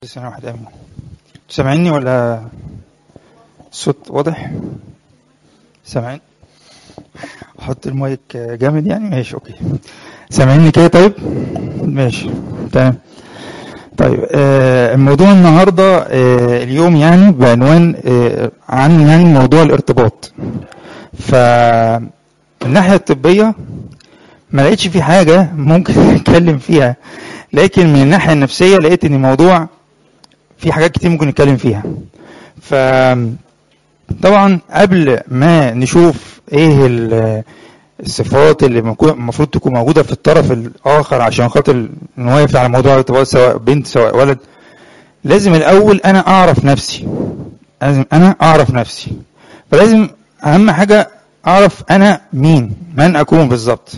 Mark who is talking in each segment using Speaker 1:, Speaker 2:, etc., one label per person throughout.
Speaker 1: سنة واحدة أمين سامعيني ولا الصوت واضح سامعين احط المايك جامد يعني ماشي اوكي سامعيني كده طيب ماشي تمام طيب آه الموضوع النهارده آه اليوم يعني بعنوان آه عن يعني موضوع الارتباط ف من الناحيه الطبيه ما لقيتش في حاجه ممكن نتكلم فيها لكن من الناحيه النفسيه لقيت ان الموضوع في حاجات كتير ممكن نتكلم فيها ف طبعا قبل ما نشوف ايه الصفات اللي المفروض تكون موجوده في الطرف الاخر عشان خاطر نوافق على موضوع الارتباط سواء بنت سواء ولد لازم الاول انا اعرف نفسي لازم انا اعرف نفسي فلازم اهم حاجه اعرف انا مين من اكون بالظبط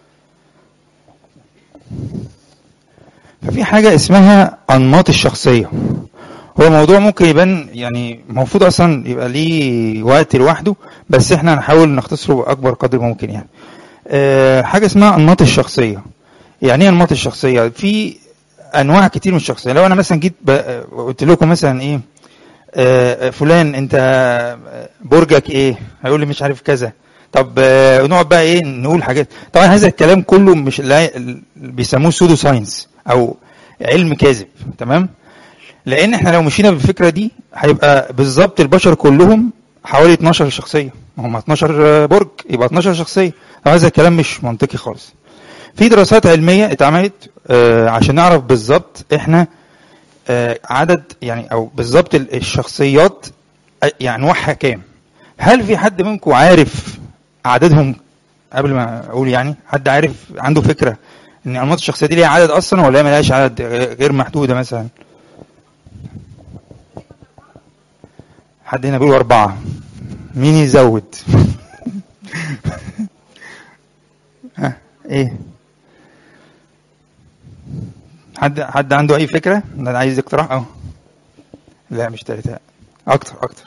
Speaker 1: ففي حاجه اسمها انماط الشخصيه هو موضوع ممكن يبان يعني المفروض اصلا يبقى ليه وقت لوحده بس احنا هنحاول نختصره باكبر قدر ممكن يعني أه حاجه اسمها انماط الشخصيه يعني ايه انماط الشخصيه في انواع كتير من الشخصيه لو انا مثلا جيت قلت لكم مثلا ايه أه فلان انت برجك ايه هيقول لي مش عارف كذا طب أه نقعد بقى ايه نقول حاجات طبعا هذا الكلام كله مش اللي بيسموه سودو ساينس او علم كاذب تمام لان احنا لو مشينا بالفكره دي هيبقى بالظبط البشر كلهم حوالي 12 شخصيه هم 12 برج يبقى 12 شخصيه هذا الكلام مش منطقي خالص في دراسات علميه اتعملت آه عشان نعرف بالظبط احنا آه عدد يعني او بالظبط الشخصيات يعني نوعها كام هل في حد منكم عارف عددهم قبل ما اقول يعني حد عارف عنده فكره ان انماط الشخصيه دي ليها عدد اصلا ولا ما لهاش عدد غير محدوده مثلا حد هنا بيقول أربعة مين يزود ها إيه حد حد عنده أي فكرة ده عايز يقترح أه لا مش تلاتة أكتر أكتر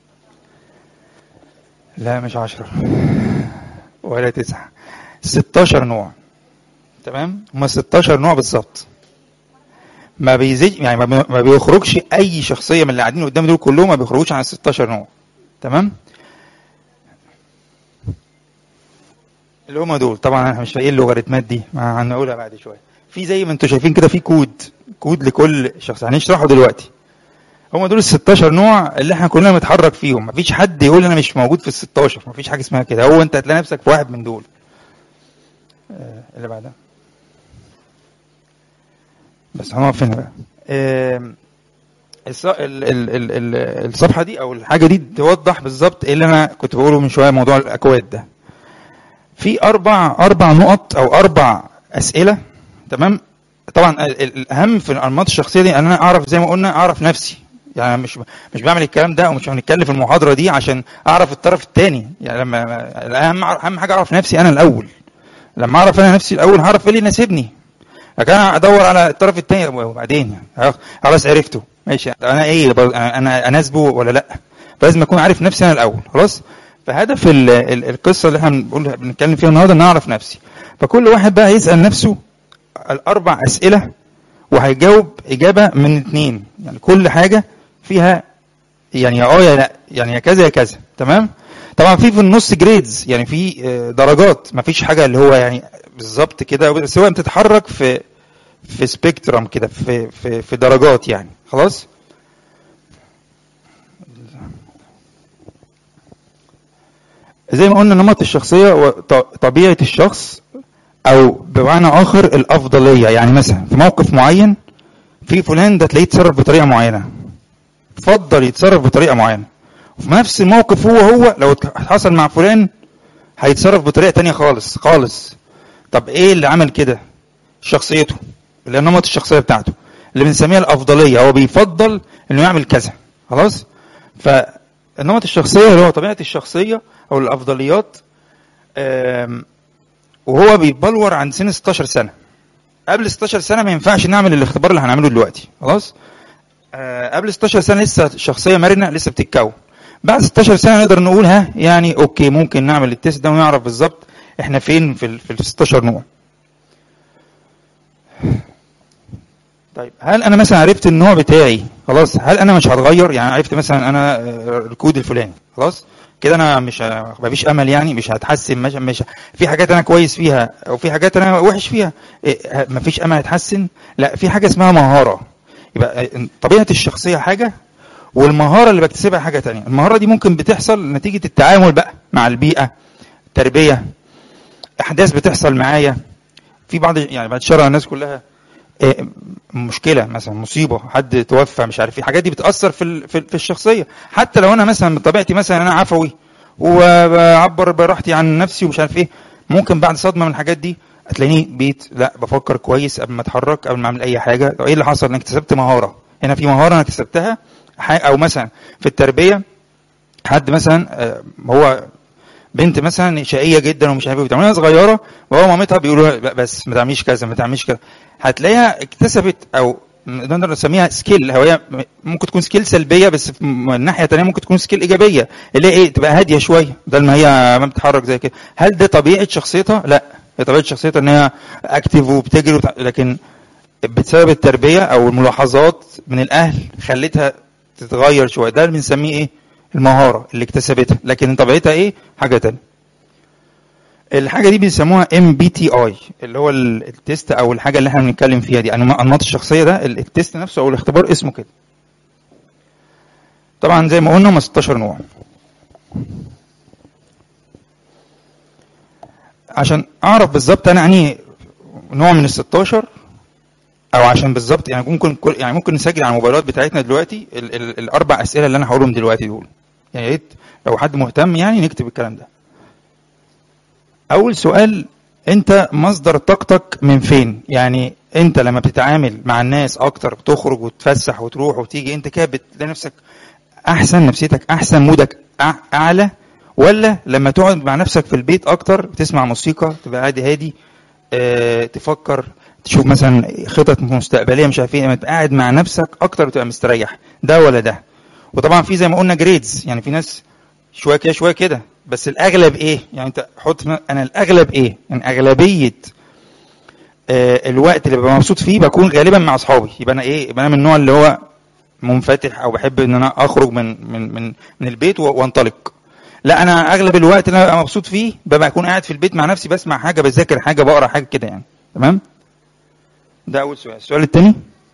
Speaker 1: لا مش عشرة ولا تسعة ستاشر نوع تمام هما ستاشر نوع بالظبط ما بيزيد يعني ما بيخرجش اي شخصيه من اللي قاعدين قدام دول كلهم ما بيخرجوش عن 16 نوع تمام اللي هم دول طبعا احنا مش فايقين اللوغاريتمات دي ما هنقولها بعد شويه في زي ما انتم شايفين كده في كود كود لكل شخص هنشرحه دلوقتي هم دول ال 16 نوع اللي احنا كلنا بنتحرك فيهم مفيش حد يقول انا مش موجود في ال 16 مفيش حاجه اسمها كده هو انت هتلاقي نفسك في واحد من دول آه اللي بعدها بس هنقف هنا بقى الصفحه دي او الحاجه دي توضح بالظبط ايه اللي انا كنت بقوله من شويه موضوع الاكواد ده في اربع اربع نقط او اربع اسئله تمام طبعا الاهم في الانماط الشخصيه دي ان انا اعرف زي ما قلنا اعرف نفسي يعني مش مش بعمل الكلام ده ومش هنتكلم في المحاضره دي عشان اعرف الطرف الثاني يعني لما اهم اهم حاجه اعرف نفسي انا الاول لما اعرف انا نفسي الاول هعرف ايه اللي يناسبني لكن انا ادور على الطرف الثاني وبعدين خلاص عرفته ماشي انا ايه انا اناسبه ولا لا فلازم اكون عارف نفسي انا الاول خلاص فهدف ال ال القصه اللي احنا بنقول بنتكلم فيها النهارده ان اعرف نفسي فكل واحد بقى يسال نفسه الاربع اسئله وهيجاوب اجابه من اثنين يعني كل حاجه فيها يعني يا اه يا لا يعني يا كذا يا كذا تمام طبعا في في النص جريدز يعني في درجات ما فيش حاجه اللي هو يعني بالظبط كده بس هو بتتحرك في في سبيكترم كده في في في درجات يعني خلاص زي ما قلنا نمط الشخصية وطبيعة الشخص أو بمعنى آخر الأفضلية يعني مثلا في موقف معين في فلان ده تلاقيه يتصرف بطريقة معينة فضل يتصرف بطريقة معينة وفي نفس الموقف هو هو لو حصل مع فلان هيتصرف بطريقة تانية خالص خالص طب ايه اللي عمل كده شخصيته اللي نمط الشخصيه بتاعته اللي بنسميها الافضليه هو بيفضل انه يعمل كذا خلاص فنمط الشخصيه اللي هو طبيعه الشخصيه او الافضليات وهو بيتبلور عند سن 16 سنه قبل 16 سنه ما ينفعش نعمل الاختبار اللي هنعمله دلوقتي خلاص قبل 16 سنه لسه الشخصيه مرنه لسه بتتكون بعد 16 سنه نقدر نقول ها يعني اوكي ممكن نعمل التيست ده ونعرف بالظبط احنا فين في ال في ال 16 نوع طيب هل انا مثلا عرفت النوع بتاعي خلاص هل انا مش هتغير يعني عرفت مثلا انا آه، الكود الفلاني خلاص كده انا مش ه- مفيش امل يعني مش هتحسن مش, مش في حاجات انا كويس فيها او في حاجات انا وحش فيها إيه، ه- مفيش امل اتحسن لا في حاجه اسمها مهاره يبقى آه، طبيعه الشخصيه حاجه والمهاره اللي بكتسبها حاجه تانية المهاره دي ممكن بتحصل نتيجه التعامل بقى مع البيئه تربيه احداث بتحصل معايا في بعض يعني بعد شر على الناس كلها إيه، مشكله مثلا مصيبه حد توفى مش عارف ايه الحاجات دي بتاثر في ال- في في الشخصيه حتى لو انا مثلا بطبيعتي مثلا انا عفوي وبعبر براحتي عن نفسي ومش عارف ايه ممكن بعد صدمه من الحاجات دي هتلاقيني بيت لا بفكر كويس قبل ما اتحرك قبل ما اعمل اي حاجه طب ايه اللي حصل انا اكتسبت مهاره هنا في مهاره انا اكتسبتها ح- او مثلا في التربيه حد مثلا آه، هو بنت مثلا شقيه جدا ومش عارف ايه بتعملها صغيره وهو مامتها بيقولوا لها بس ما تعمليش كذا ما تعمليش كذا هتلاقيها اكتسبت او نقدر نسميها سكيل هي ممكن تكون سكيل سلبيه بس في م- الناحيه الثانيه ممكن تكون سكيل ايجابيه اللي هي ايه تبقى هاديه شويه بدل ما هي ما بتتحرك زي كده هل ده طبيعه شخصيتها لا هي طبيعه شخصيتها ان هي اكتف وبتجري وبتع... لكن بسبب التربيه او الملاحظات من الاهل خلتها تتغير شويه ده اللي بنسميه ايه المهاره اللي اكتسبتها لكن طبيعتها ايه حاجه تانية الحاجه دي بيسموها ام بي تي اي اللي هو ال- التيست او الحاجه اللي احنا بنتكلم فيها دي أنما- انماط الشخصيه ده ال- التيست نفسه او الاختبار اسمه كده طبعا زي ما قلنا هم 16 نوع عشان اعرف بالظبط انا انهي نوع من ال 16 او عشان بالظبط يعني ممكن كل يعني ممكن نسجل على الموبايلات بتاعتنا دلوقتي ال ال الاربع اسئله اللي انا هقولهم دلوقتي دول يعني يا ريت لو حد مهتم يعني نكتب الكلام ده اول سؤال انت مصدر طاقتك من فين يعني انت لما بتتعامل مع الناس اكتر بتخرج وتفسح وتروح وتيجي انت كده بتلاقي نفسك احسن نفسيتك احسن مودك أع- اعلى ولا لما تقعد مع نفسك في البيت اكتر بتسمع موسيقى تبقى قاعد هادي اه تفكر تشوف مثلا خطط مستقبليه مش عارف ايه لما تبقى قاعد مع نفسك اكتر بتبقى مستريح ده ولا ده وطبعا في زي ما قلنا جريدز يعني في ناس شويه كده شويه كده بس الاغلب ايه يعني انت حط م- انا الاغلب ايه يعني اغلبيه آه الوقت اللي ببقى مبسوط فيه بكون غالبا مع اصحابي يبقى انا ايه يبقى انا من النوع اللي هو منفتح او بحب ان انا اخرج من من من من البيت و- وانطلق لا انا اغلب الوقت اللي انا ببقى مبسوط فيه ببقى اكون قاعد في البيت مع نفسي بسمع حاجه بذاكر حاجه بقرا حاجه كده يعني تمام ده اول سؤال السؤال الثاني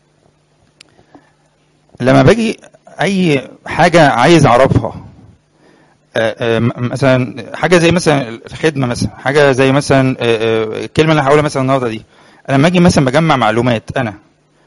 Speaker 1: لما باجي اي حاجه عايز اعرفها آه، آه، م- مثلا حاجه زي مثلا الخدمه مثلا حاجه زي مثلا آه، آه، الكلمه اللي هقولها مثلا النهارده دي أنا لما اجي مثلا بجمع معلومات انا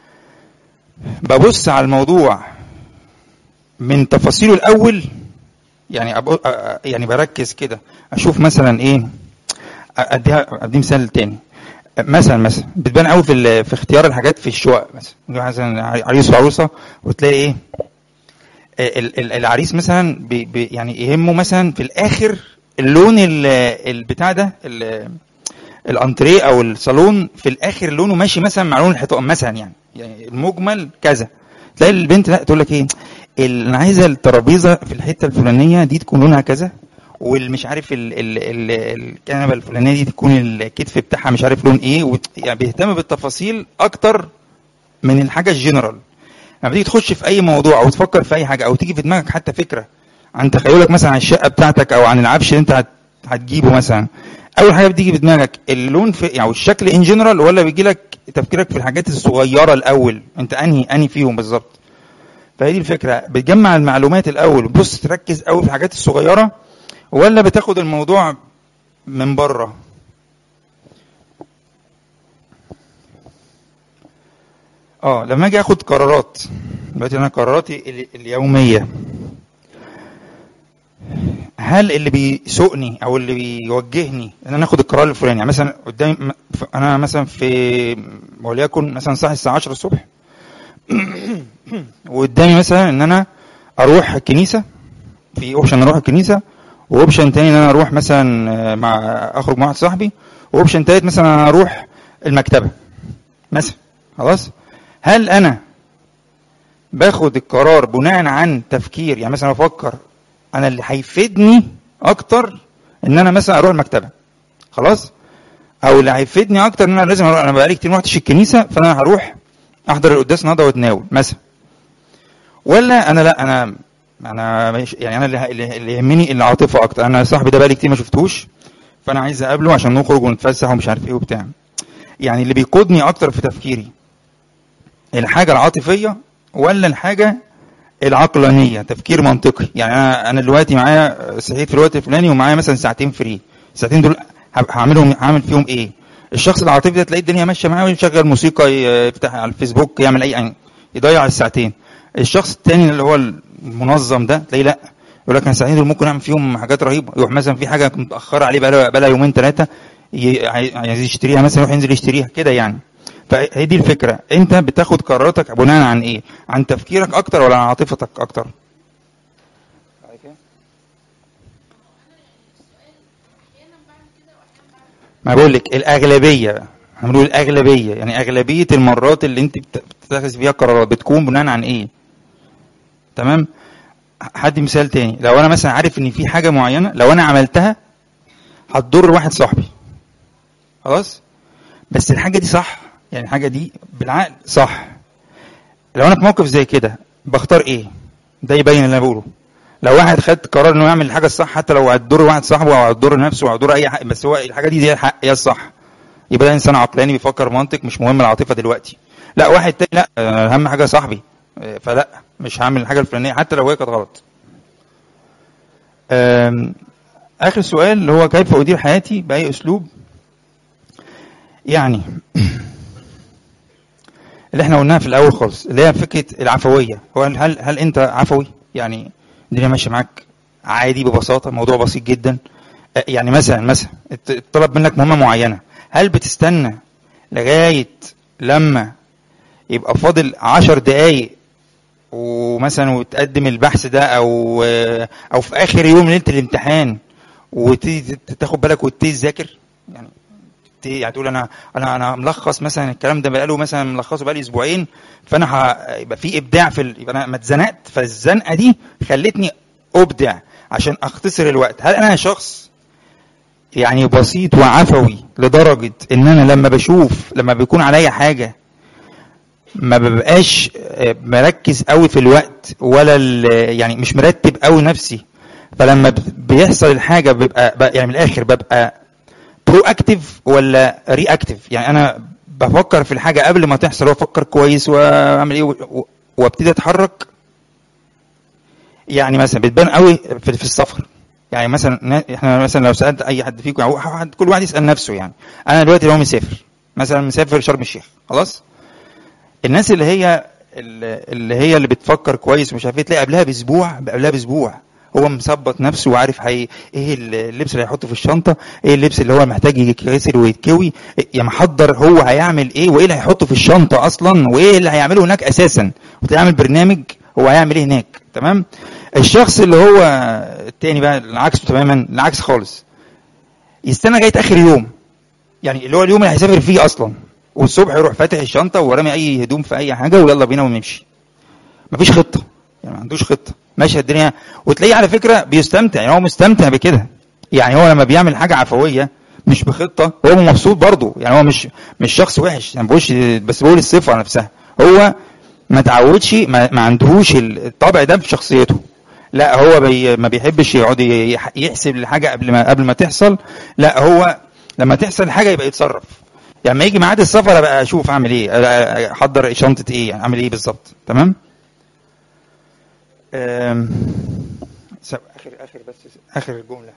Speaker 1: ببص على الموضوع من تفاصيله الاول يعني أبو أ- أ- يعني بركز كده اشوف مثلا ايه أ- اديها ادي مثال تاني مثلا مثلا بتبان قوي في ال- في اختيار الحاجات في الشقق مثلا يجي مثلا عريس وعروسه وتلاقي ايه ال- ال- العريس مثلا بي بي يعني يهمه مثلا في الاخر اللون ال- البتاع ده ال- الانتريه او الصالون في الاخر لونه ماشي مثلا مع لون الحيطان مثلا يعني يعني المجمل كذا تلاقي البنت لا تقول لك ايه ال- انا عايزه الترابيزه في الحته الفلانيه دي تكون لونها كذا والمش عارف ال ال ال الكنبه الفلانيه دي تكون الكتف بتاعها مش عارف لون ايه وت- يعني بيهتم بالتفاصيل اكتر من الحاجه الجنرال لما تيجي تخش في اي موضوع او تفكر في اي حاجه او تيجي في دماغك حتى فكره عن تخيلك مثلا عن الشقه بتاعتك او عن العفش اللي انت هت- هتجيبه مثلا اول حاجه بتيجي في دماغك اللون في يعني الشكل ان جنرال ولا بيجي لك تفكيرك في الحاجات الصغيره الاول انت انهي انهي فيهم بالظبط فهي دي الفكره بتجمع المعلومات الاول وتبص تركز قوي في الحاجات الصغيره ولا بتاخد الموضوع من بره اه لما اجي اخد قرارات دلوقتي انا قراراتي ال- اليوميه هل اللي بيسوقني او اللي بيوجهني ان انا اخد القرار الفلاني يعني مثلا قدامي م- ف- انا مثلا في وليكن مثلا صاحي الساعه 10 الصبح وقدامي مثلا ان انا اروح الكنيسه في اوبشن اروح الكنيسه واوبشن تاني ان انا اروح مثلا آه، مع اخرج مع واحد صاحبي واوبشن تالت مثلا انا اروح المكتبه مثلا خلاص هل انا باخد القرار بناء عن تفكير يعني مثلا بفكر انا اللي هيفيدني اكتر ان انا مثلا اروح المكتبه خلاص او اللي هيفيدني اكتر ان انا لازم اروح انا بقالي كتير ما رحتش الكنيسه فانا هروح احضر القداس النهارده واتناول مثلا ولا انا لا انا انا مش يعني انا اللي, اللي اللي يهمني العاطفه اكتر انا صاحبي ده بقالي كتير ما شفتوش فانا عايز اقابله عشان نخرج ونتفسح ومش عارف ايه وبتاع يعني اللي بيقودني اكتر في تفكيري الحاجه العاطفيه ولا الحاجه العقلانيه تفكير منطقي يعني انا انا دلوقتي معايا صحيت في الوقت الفلاني ومعايا مثلا ساعتين فري الساعتين دول ه- هعملهم هعمل فيهم ايه الشخص العاطفي ده تلاقي الدنيا ماشيه معاه ويشغل موسيقى ي- يفتح على الفيسبوك يعمل اي يعني يضيع الساعتين الشخص التاني اللي هو المنظم ده تلاقيه لا يقول لك انا الساعتين دول ممكن اعمل فيهم حاجات رهيبه يروح مثلا في حاجه متاخره عليه بقى بقى يومين ثلاثه عايز يشتريها مثلا يروح ينزل يشتريها كده يعني فهي دي الفكره انت بتاخد قراراتك بناء عن ايه عن تفكيرك اكتر ولا عن عاطفتك اكتر ما بقول لك الاغلبيه هنقول الاغلبيه يعني اغلبيه المرات اللي انت بت- بتتخذ فيها قرارات بتكون بناء عن ايه تمام حد مثال تاني لو انا مثلا عارف ان في حاجه معينه لو انا عملتها هتضر واحد صاحبي خلاص بس الحاجه دي صح يعني الحاجه دي بالعقل صح لو انا في موقف زي كده بختار ايه ده يبين اللي انا بقوله لو واحد خد قرار انه يعمل الحاجه الصح حتى لو هتضر واحد صاحبه او هتضر نفسه او هتضر اي حاجه بس هو الحاجه دي هي الحق هي الصح يبقى ده انسان عقلاني بيفكر منطق مش مهم العاطفه دلوقتي لا واحد تاني لا آه، اهم حاجه صاحبي آه، فلا مش هعمل الحاجه الفلانيه حتى لو هي كانت غلط آم، اخر سؤال اللي هو كيف ادير حياتي باي اسلوب يعني اللي احنا قلناها في الاول خالص اللي هي فكره العفويه هو هل هل, هل انت عفوي يعني الدنيا ماشيه معاك عادي ببساطه موضوع بسيط جدا آه، يعني مثلا مثلا ات- اتطلب منك مهمه معينه هل بتستنى لغايه لما يبقى فاضل عشر دقايق ومثلا وتقدم البحث ده او آه، او في اخر يوم ليله الامتحان وتيجي تاخد بالك وتبتدي تذاكر يعني تبتدي- يعني تقول انا انا انا ملخص مثلا الكلام ده بقاله مثلا ملخصه بقالي اسبوعين فانا ه- يبقى في ابداع في ال... يبقى انا ما اتزنقت فالزنقه دي خلتني ابدع عشان اختصر الوقت هل انا شخص يعني بسيط وعفوي لدرجه ان انا لما بشوف لما بيكون عليا حاجه ما ببقاش آه، مركز قوي في الوقت ولا ال- يعني مش مرتب قوي نفسي فلما ب- بيحصل الحاجه بيبقى ب- يعني من الاخر ببقى برو اكتيف ولا ري اكتيف يعني انا بفكر في الحاجه قبل ما تحصل وافكر كويس واعمل ايه و- و- وابتدي اتحرك يعني مثلا بتبان قوي في في السفر يعني مثلا نا- احنا مثلا لو سالت اي حد فيكم أو حد كل واحد يسال نفسه يعني انا دلوقتي لو مسافر مثلا مسافر شرم الشيخ خلاص الناس اللي هي اللي هي اللي بتفكر كويس ومش عارف ايه تلاقي قبلها باسبوع قبلها باسبوع هو مثبط نفسه وعارف هي ايه اللبس اللي هيحطه في الشنطه ايه اللبس اللي هو محتاج يتغسل ويتكوي يعني محضر هو هيعمل ايه وايه اللي هيحطه في الشنطه اصلا وايه اللي هيعمله هناك اساسا وتلاقي عامل برنامج هو هيعمل ايه هناك تمام الشخص اللي هو التاني بقى العكس تماما العكس خالص يستنى لغايه اخر يوم يعني اللي هو اليوم اللي هيسافر فيه اصلا والصبح يروح فاتح الشنطه ورامي اي هدوم في اي حاجه ويلا بينا ونمشي مفيش خطه يعني ما عندوش خطه ماشيه الدنيا وتلاقيه على فكره بيستمتع يعني هو مستمتع بكده يعني هو لما بيعمل حاجه عفويه مش بخطه هو مبسوط برضه يعني هو مش مش شخص وحش يعني بقولش بس بقول الصفه نفسها هو ما تعودش ما, ما عندهوش الطبع ده في شخصيته لا هو بي ما بيحبش يقعد يح- يحسب الحاجه قبل ما قبل ما تحصل لا هو لما تحصل حاجه يبقى يتصرف يعني لما يجي ميعاد السفر ابقى اشوف اعمل ايه أ- احضر شنطه ايه يعني اعمل ايه بالظبط تمام أم، سب- اخر اخر بس اخر الجمله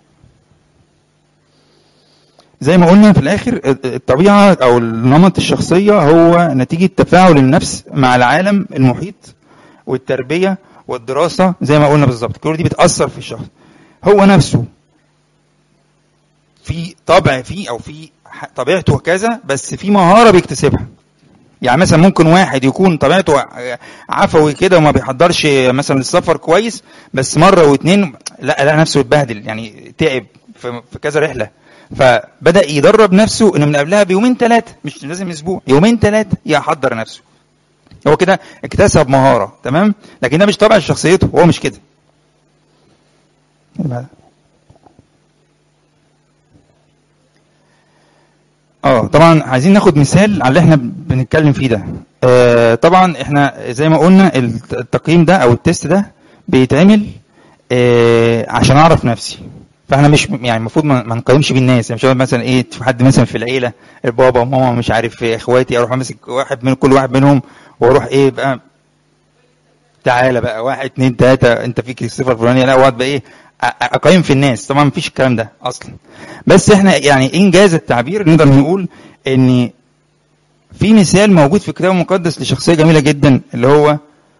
Speaker 1: زي ما قلنا في الاخر الطبيعه او النمط الشخصيه هو نتيجه تفاعل النفس مع العالم المحيط والتربيه والدراسه زي ما قلنا بالظبط كل دي بتاثر في الشخص هو نفسه في طبع فيه او في ح- طبيعته كذا بس في مهاره بيكتسبها يعني مثلا ممكن واحد يكون طبيعته عفوي كده وما بيحضرش مثلا السفر كويس بس مره واتنين لا لا نفسه اتبهدل يعني تعب في في كذا رحله فبدا يدرب نفسه انه من قبلها بيومين ثلاثه مش لازم اسبوع يومين ثلاثه يحضر نفسه هو كده اكتسب مهاره تمام لكن ده مش طبع شخصيته هو مش كده اه طبعا عايزين ناخد مثال على اللي احنا بنتكلم فيه ده آه، طبعا احنا زي ما قلنا الت- التقييم ده او التست ده بيتعمل آه، عشان اعرف نفسي فاحنا مش يعني المفروض ما ما نقيمش بالناس يعني مش هقول مثلا ايه في حد مثلا في العيله البابا وماما مش عارف إيه، اخواتي اروح امسك واحد من كل واحد منهم واروح ايه بقى تعالى بقى واحد اتنين تلاته انت فيك الصفه الفلانيه لا واقعد بقى ايه أ- أ- اقيم في الناس طبعا مفيش الكلام ده اصلا بس احنا يعني انجاز التعبير نقدر نقول ان في مثال موجود في الكتاب المقدس لشخصيه جميله جدا اللي هو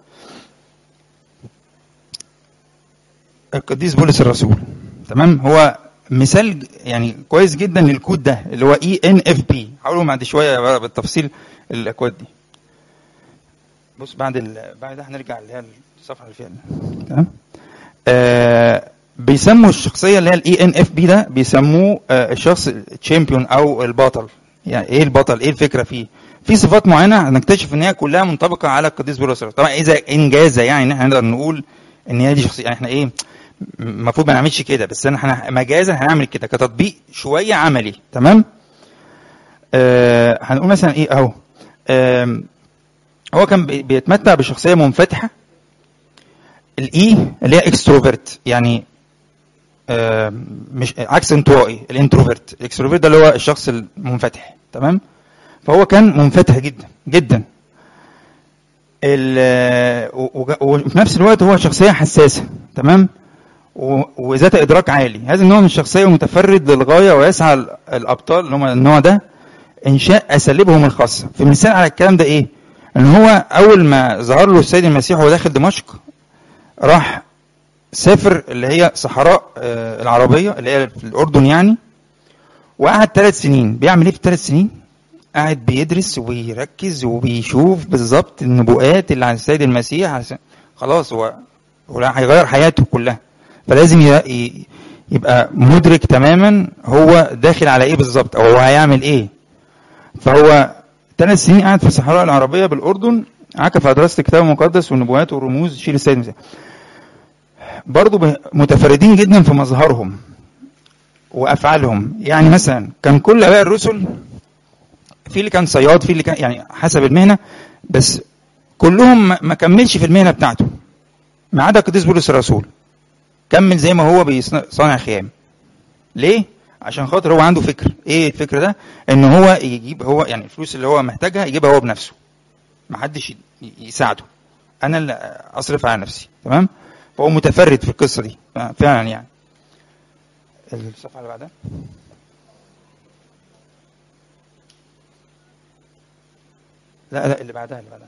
Speaker 1: القديس بولس الرسول تمام هو مثال يعني كويس جدا للكود ده اللي هو اي ان اف بي هقوله بعد شويه بقى بالتفصيل الاكواد دي بص بعد ال... بعد ده هنرجع اللي هي الصفحه اللي فيها دي. تمام آه بيسموا الشخصيه اللي هي الاي ان اف بي ده بيسموه آه الشخص الشامبيون او البطل يعني ايه البطل ايه الفكره فيه في صفات معينه هنكتشف ان هي كلها منطبقه على القديس بولس الرسول. طبعا اذا انجاز يعني ان احنا نقدر نقول ان هي دي شخصيه يعني احنا ايه المفروض ما نعملش كده بس انا احنا مجازا هنعمل كده كتطبيق شويه عملي تمام آه هنقول مثلا ايه اهو آم، هو كان بي- بيتمتع بشخصيه منفتحه الاي اللي هي اكستروفرت يعني آم، مش عكس انطوائي الانتروفرت الاكستروفرت ده اللي هو الشخص المنفتح تمام فهو كان منفتح جدا جدا ال- و- وج- وفي نفس الوقت هو شخصيه حساسه تمام و- وذات ادراك عالي هذا النوع من الشخصيه متفرد للغايه ويسعى ال- الابطال اللي هم النوع ده انشاء اساليبهم الخاصه في مثال على الكلام ده ايه ان هو اول ما ظهر له السيد المسيح وهو داخل دمشق راح سافر اللي هي صحراء آه، العربيه اللي هي في الاردن يعني وقعد ثلاث سنين بيعمل ايه في الثلاث سنين قاعد بيدرس وبيركز وبيشوف بالظبط النبوءات اللي عن السيد المسيح عشان خلاص هو هو هيغير حياته كلها فلازم ي- ي- يبقى مدرك تماما هو داخل على ايه بالظبط او هو هيعمل ايه فهو ثلاث سنين قاعد في الصحراء العربيه بالاردن عكف على دراسه الكتاب المقدس والنبوات والرموز شيل السيد المسيح برضه ب- متفردين جدا في مظهرهم وافعالهم يعني مثلا كان كل اباء الرسل في اللي كان صياد في اللي كان يعني حسب المهنه بس كلهم ما ما كملش في المهنه بتاعته ما عدا القديس بولس الرسول كمل زي ما هو بيصنع خيام ليه عشان خاطر هو عنده فكر ايه الفكر ده ان هو يجيب هو يعني الفلوس اللي هو محتاجها يجيبها هو بنفسه ما حدش ي- يساعده انا اللي اصرف على نفسي تمام فهو متفرد في القصه دي فعلا يعني الصفحه اللي بعدها لا لا اللي بعدها اللي بعدها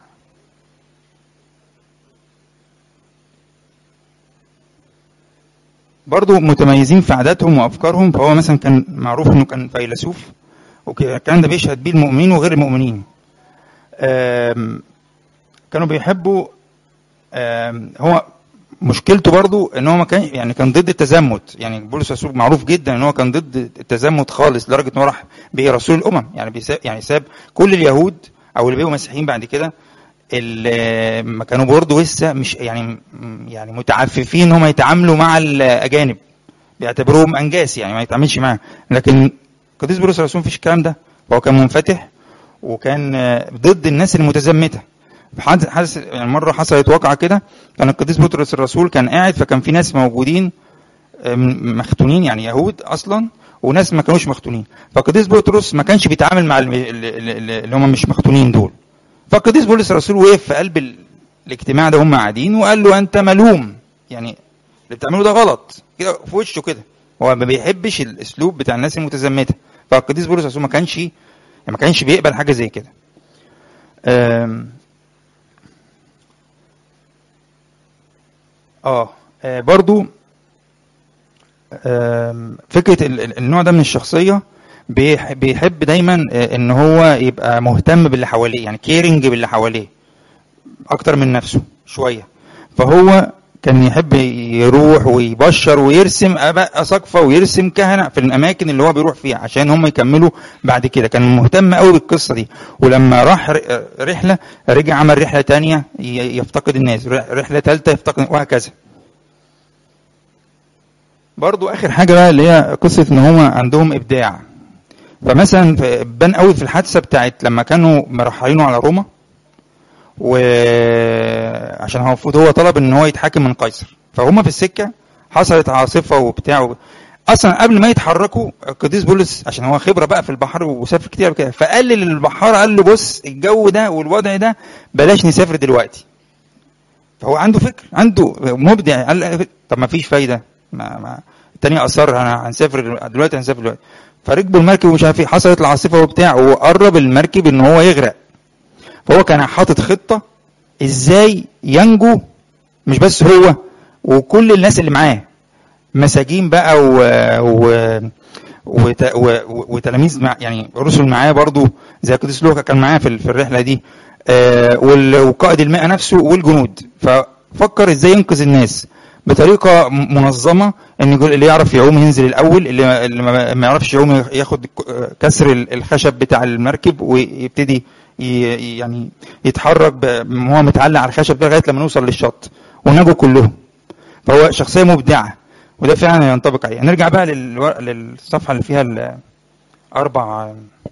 Speaker 1: برضو متميزين في عاداتهم وافكارهم فهو مثلا كان معروف انه كان فيلسوف وكان ده بيشهد بيه المؤمنين وغير المؤمنين آم، كانوا بيحبوا آم، هو مشكلته برضو ان هو ما كان يعني كان ضد التزمت يعني بولس الرسول معروف جدا ان هو كان ضد التزمت خالص لدرجه ان هو راح بيه رسول الامم يعني بيساب يعني ساب كل اليهود او اللي بقوا مسيحيين بعد كده اللي ما كانوا برضه لسه مش يعني يعني متعففين ان هم يتعاملوا مع الاجانب بيعتبروهم انجاس يعني ما يتعاملش معاهم لكن قديس بولس الرسول مفيش الكلام ده هو كان منفتح وكان آه، ضد الناس المتزمته حدث حدث يعني مره حصلت واقعه كده كان القديس بطرس الرسول كان قاعد فكان في ناس موجودين آه، م- مختونين يعني يهود اصلا وناس ما كانوش مختونين فالقديس بطرس ما كانش بيتعامل مع الم- ال- ال- اللي هم مش مختونين دول فالقديس بولس الرسول وقف في قلب ال- الاجتماع ده هم قاعدين وقال له انت ملوم يعني اللي بتعمله ده غلط كده في وشه كده هو ما بيحبش الاسلوب بتاع الناس المتزمته فالقديس بولس الرسول ما كانش يعني ما كانش بيقبل حاجه زي كده آم، اه آه، برضو آم، فكره ال- ال- النوع ده من الشخصيه بيح- بيحب دايما آه، ان هو يبقى مهتم باللي حواليه يعني كيرنج باللي حواليه اكتر من نفسه شويه فهو كان يحب يروح ويبشر ويرسم اباء اساقفه ويرسم كهنه في الاماكن اللي هو بيروح فيها عشان هم يكملوا بعد كده كان مهتم قوي بالقصه دي ولما راح ر- رحله رجع عمل رحله تانية ي- يفتقد الناس ر- رحله ثالثه يفتقد وهكذا برضو اخر حاجه بقى اللي هي قصه ان هم عندهم ابداع فمثلا في- بان قوي في الحادثه بتاعت لما كانوا مرحلينه على روما وعشان هو المفروض هو طلب ان هو يتحاكم من قيصر فهم في السكه حصلت عاصفه وبتاع اصلا قبل ما يتحركوا القديس بولس عشان هو خبره بقى في البحر وسافر كتير كده فقال للبحار قال له بص الجو ده والوضع ده بلاش نسافر دلوقتي فهو عنده فكر عنده مبدع قال طب ما فيش فايده ما ما التاني اصر انا هنسافر دلوقتي هنسافر دلوقتي فركبوا المركب ومش عارف ايه حصلت العاصفه وبتاع وقرب المركب ان هو يغرق فهو كان حاطط خطه ازاي ينجو مش بس هو وكل الناس اللي معاه مساجين بقى و, و... وت... و... وتلاميذ مع يعني رسل معاه برضو زي القديس لوكا كان معاه في, في الرحله دي آه وال... وقائد المئة نفسه والجنود ففكر ازاي ينقذ الناس بطريقه منظمه ان اللي يعرف يعوم ينزل الاول اللي, اللي ما يعرفش يعوم ياخد كسر الخشب بتاع المركب ويبتدي ي... يعني يتحرك وهو متعلق على الخشب ده لغايه لما نوصل للشط ونجوا كلهم فهو شخصيه مبدعه وده فعلا ينطبق عليه نرجع بقى للو... للصفحه اللي فيها الاربع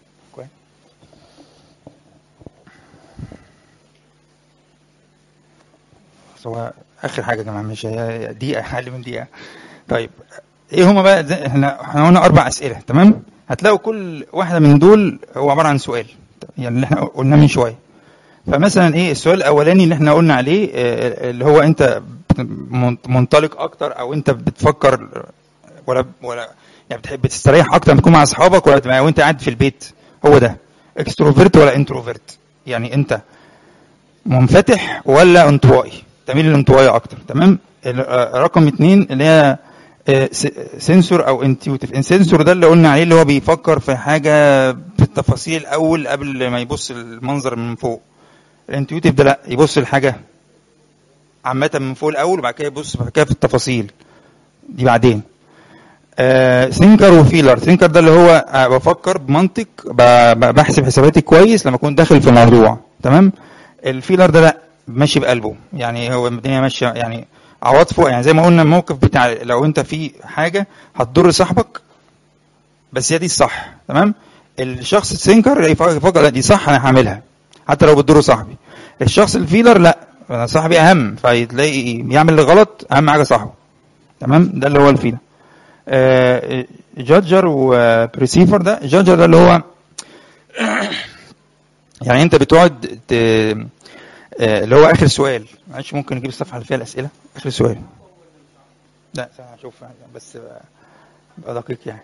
Speaker 1: هو اخر حاجه يا جماعه مش هي دقيقه اقل من دقيقه طيب ايه هما بقى احنا احنا قلنا اربع اسئله تمام هتلاقوا كل واحده من دول هو عباره عن سؤال يعني اللي احنا قلناه من شويه فمثلا ايه السؤال الاولاني اللي احنا قلنا عليه اللي هو انت منطلق اكتر او انت بتفكر ولا ولا يعني بتحب تستريح اكتر تكون مع اصحابك ولا وانت قاعد في البيت هو ده اكستروفيرت ولا انتروفيرت يعني انت منفتح ولا انطوائي تميل للانطوائي اكتر تمام رقم اتنين اللي هي سنسور او انتيوتيف السنسور ده اللي قلنا عليه اللي هو بيفكر في حاجه في التفاصيل الاول قبل ما يبص المنظر من فوق الانتيوتيف ده لا يبص الحاجه عامه من فوق الاول وبعد كده يبص بعد كده في التفاصيل دي بعدين آه ثينكر وفيلر ثينكر ده اللي هو آه بفكر بمنطق بحسب حساباتي كويس لما اكون داخل في الموضوع تمام الفيلر ده لا ماشي بقلبه يعني هو الدنيا ماشيه يعني عواطفه يعني زي ما قلنا الموقف بتاع لو انت في حاجه هتضر صاحبك بس هي دي الصح تمام الشخص الثينكر يفكر لا دي صح انا هعملها حتى لو بتضر صاحبي الشخص الفيلر لا انا صاحبي اهم فتلاقي يعمل الغلط اهم حاجه صاحبه تمام ده اللي هو الفيلر آه جادجر وبريسيفر ده جادجر ده اللي هو يعني انت بتقعد ت... آه اللي هو اخر سؤال معلش ممكن نجيب الصفحه اللي فيها الاسئله اخر سؤال لا هشوف بس بقى دقيق يعني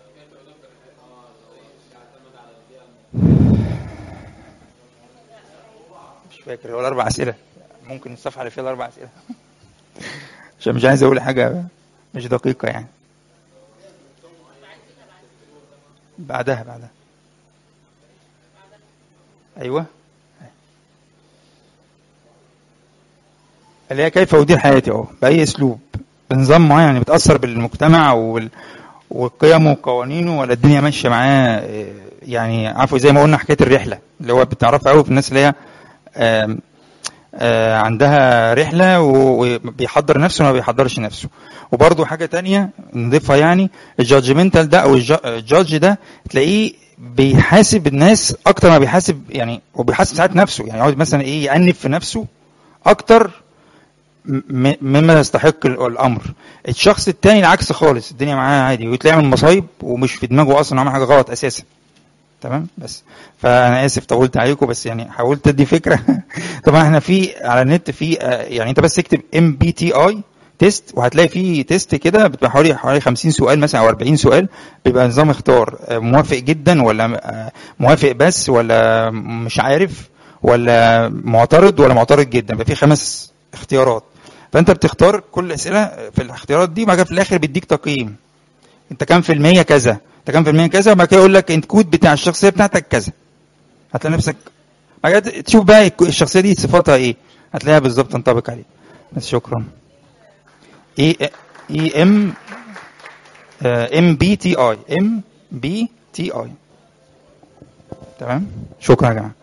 Speaker 1: مش فاكر هو الاربع اسئله ممكن الصفحه اللي فيها الاربع اسئله عشان مش عايز اقول حاجه مش دقيقه يعني بعدها بعدها ايوه اللي هي كيف ادير حياتي اهو باي اسلوب بنظام معين يعني بتاثر بالمجتمع وال... وقيمه وقوانينه ولا الدنيا ماشيه معاه يعني عفوا زي ما قلنا حكايه الرحله اللي هو بتعرفها قوي في الناس اللي هي آم آه عندها رحله وبيحضر نفسه وما بيحضرش نفسه وبرده حاجه تانية نضيفها يعني الجادجمنتال ده او الجادج ده تلاقيه بيحاسب الناس اكتر ما بيحاسب يعني وبيحاسب ساعات نفسه يعني يقعد مثلا ايه يأنف في نفسه اكتر مما يستحق الامر الشخص التاني العكس خالص الدنيا معاه عادي وتلاقيه يعمل مصايب ومش في دماغه اصلا عمل حاجه غلط اساسا تمام بس فانا اسف طولت عليكم بس يعني حاولت ادي فكره طبعا احنا في على النت في يعني انت بس اكتب ام بي تي اي تيست وهتلاقي فيه تيست كده بتبقى حوالي حوالي 50 سؤال مثلا او 40 سؤال بيبقى نظام اختار موافق جدا ولا موافق بس ولا مش عارف ولا معترض ولا معترض جدا بيبقى في خمس اختيارات فانت بتختار كل الاسئله في الاختيارات دي وبعد كده في الاخر بيديك تقييم انت كام في المية كذا انت كام في المية كذا وبعد كده يقول لك انت كود بتاع الشخصيه بتاعتك كذا هتلاقي نفسك بعد كده تشوف بقى الشخصيه دي صفاتها ايه هتلاقيها بالظبط تنطبق عليه بس شكرا اي اي ام ام بي تي اي ام بي تي اي تمام شكرا يا جماعه